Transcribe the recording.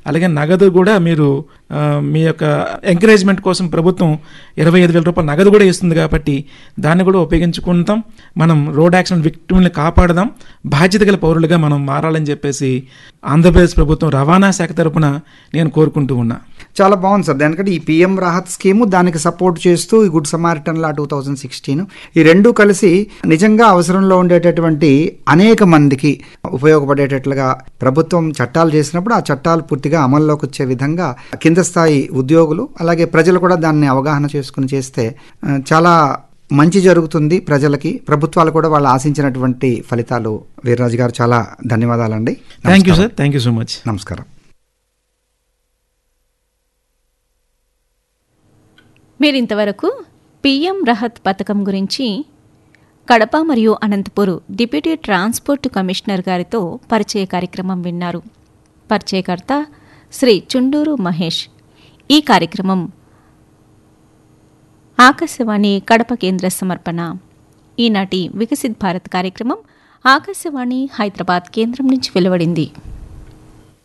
అలాగే నగదు కూడా మీరు ఆ, మీ యొక్క ఎంకరేజ్మెంట్ కోసం ప్రభుత్వం ఇరవై ఐదు వేల రూపాయల నగదు కూడా ఇస్తుంది కాబట్టి దాన్ని కూడా ఉపయోగించుకుంటాం మనం రోడ్ యాక్సిడెంట్ విక్టిమ్ని కాపాడదాం బాధ్యత గల పౌరులుగా మనం మారాలని చెప్పేసి ఆంధ్రప్రదేశ్ ప్రభుత్వం రవాణా శాఖ తరపున నేను కోరుకుంటూ ఉన్నా చాలా బాగుంది సార్ దానికంటే ఈ పిఎం రాహత్ స్కీము దానికి సపోర్ట్ చేస్తూ ఈ good Samaritan law two thousand sixteen ఈ రెండు కలిసి నిజంగా అవసరంలో ఉండేటటువంటి అనేక మందికి ఉపయోగపడేటట్లుగా ప్రభుత్వం చట్టాలు చేసినప్పుడు ఆ చట్టాలు పూర్తిగా అమల్లోకి వచ్చే విధంగా కింద స్థాయి ఉద్యోగులు అలాగే ప్రజలు కూడా దాన్ని అవగాహన చేసుకుని చేస్తే ఆ, చాలా మంచి జరుగుతుంది ప్రజలకి ప్రభుత్వాలు కూడా వాళ్ళు ఆశించినటువంటి ఫలితాలు వీర్రాజు గారు చాలా ధన్యవాదాలండి thank you sir thank you so much నమస్కారం మీరు ఇంతవరకు పిఎం రహత్ పథకం గురించి కడప మరియు అనంతపూర్ డిప్యూటీ ట్రాన్స్పోర్ట్ కమిషనర్ గారితో పరిచయ కార్యక్రమం విన్నారు పరిచయకర్త శ్రీ చుండూరు మహేష్ ఈ కార్యక్రమం ఆకాశవాణి కడప కేంద్ర సమర్పణ ఈనాటి వికసిత్ భారత్ కార్యక్రమం ఆకాశవాణి హైదరాబాద్ కేంద్రం నుంచి వెలువడింది